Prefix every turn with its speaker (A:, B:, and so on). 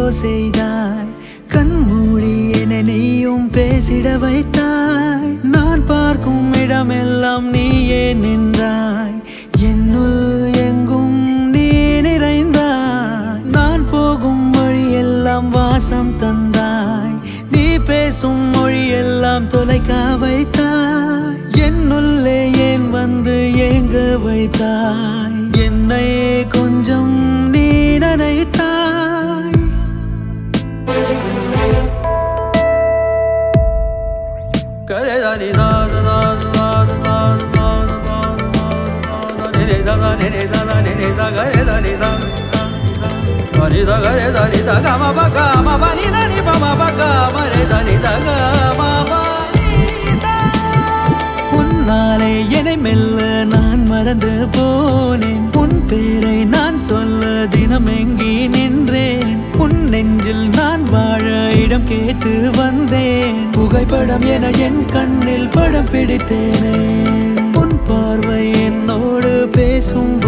A: செய்தாய் கண்மூடி என நீயும் பேசிட வைத்தாய் நான் பார்க்கும் இடமெல்லாம் நீயே நின்றாய் என்னுள் எங்கும் நீ நிறைந்தாய் நான் போகும் வழியெல்லாம் வாசம் தந்தாய் நீ பேசும் மொழியெல்லாம் தொலைக்க வைத்தாய் என்னுள்ளே ஏன் வந்து ஏங்க வைத்தாய் என்னை கொஞ்சம் நீ நினைத்தாய் உன்னாலே என்னை மெல்ல நான் மறந்து போனேன் உன் பேரை நான் சொல்ல தினம் எங்கே நின்றேன் உன் நெஞ்சில் நான் வாழ இடம் கேட்டு வந்தேன் புகைப்படம் என என் கண்ணில் படம் பிடித்தேனே உன் பார்வை என்னோடு பேசும்